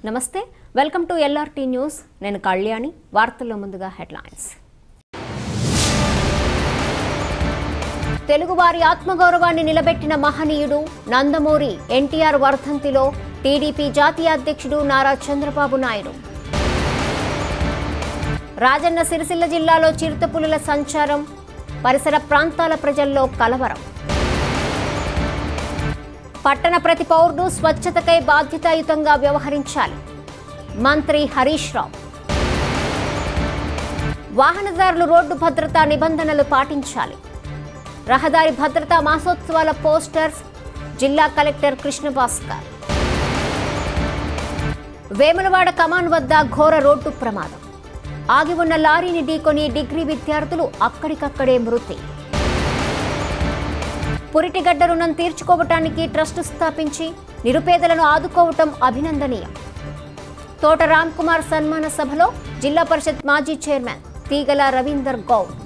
నమస్తే welcome to LRT news నేను కళ్యాణి వార్తల్లో ముందుగా హెడ్లైన్స్ తెలుగువారి ఆత్మగౌరవాన్ని నిలబెట్టిన మహనీయుడు నందమూరి ఎన్టీఆర్ వర్ధంతిలో టీడీపీ జాతీయ అధ్యక్షుడు నారా చంద్రబాబు నాయుడు రాజన్న సిరిసిల్ల జిల్లాలో చిరుతపులుల సంచారం పరిసర ప్రాంతాల ప్రజల్లో కలవరం పట్టణ ప్రతి పౌరుడు స్వచ్ఛతకై బాధ్యతాయుతంగా వ్యవహరించాలి మంత్రి హరీష్ రావు వాహనదారులు రోడ్డు భద్రతా నిబంధనలు పాటించాలి రహదారి భద్రతా మాసోత్సవాల పోస్టర్స్ జిల్లా కలెక్టర్ కృష్ణభాస్కర్ వేములవాడ కమాన్ వద్ద ఘోర రోడ్డు ప్రమాదం ఆగి ఉన్న లారీని ఢీకొని డిగ్రీ విద్యార్థులు అక్కడికక్కడే మృతి పురిటిగడ్డ రుణం తీర్చుకోవటానికి ట్రస్ట్ స్థాపించి నిరుపేదలను ఆదుకోవటం అభినందనీయం తోట రామ్ కుమార్ సన్మాన సభలో జిల్లా పరిషత్ మాజీ చైర్మన్ తీగల రవీందర్ గౌడ్